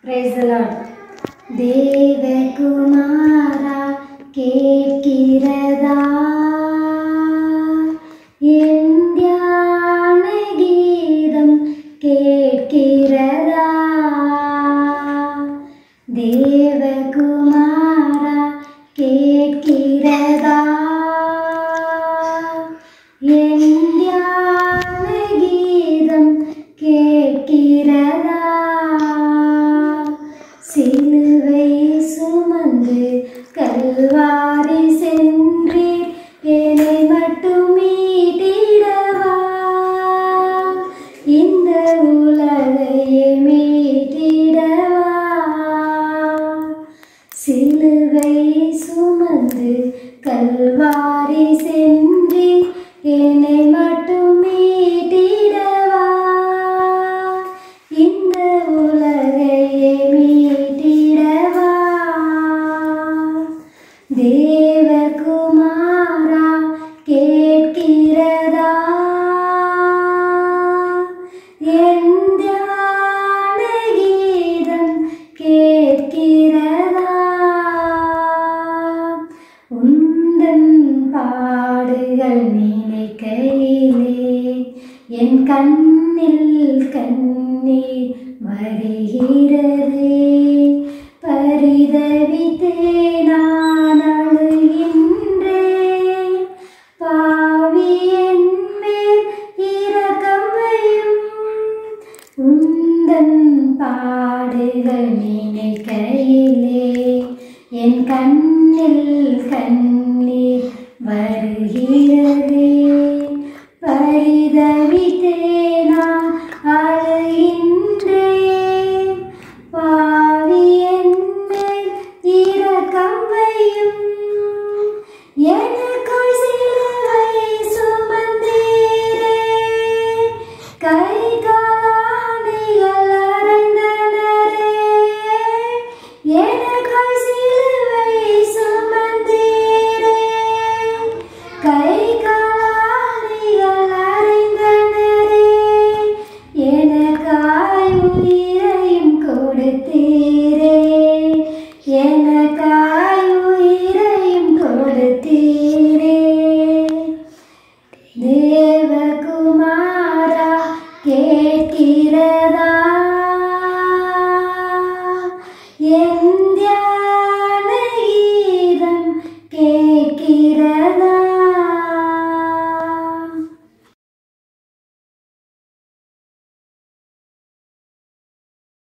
Praise the Lord. தேவகுமாரா கேட்கிறதா என் தியான கீதம் கேட்கிறதா தேவகுமாரா கேட்கிறதா என் தியான கீதம் கேட்கிறதா சிலுவை சுமந்து கல்வாரி சென்றீர் என்னை மட்டும் மீட்டிடவா இந்த உலகையே மீட்டிடவா சிலுவை சுமந்து கல்வாரி சென்று என்னை மட்டும் மீட்டிடவா இந்த உலகையே மீட்டிடவா தேவகுமாரா கேட்கிறதா என் தியான கீதம் கேட்கிறதா உந்தன் பாடுகள் நினைக்கையிலே என் கண்ணில் கண்ணீர் வருகிறதே பரிதவித்தே நான் அழுகின்றேன் பாவி என் மேல் இரக்கம் வையும் உந்தன் பாடுகள் நினைக்கையிலே என் கண்ணில் கண்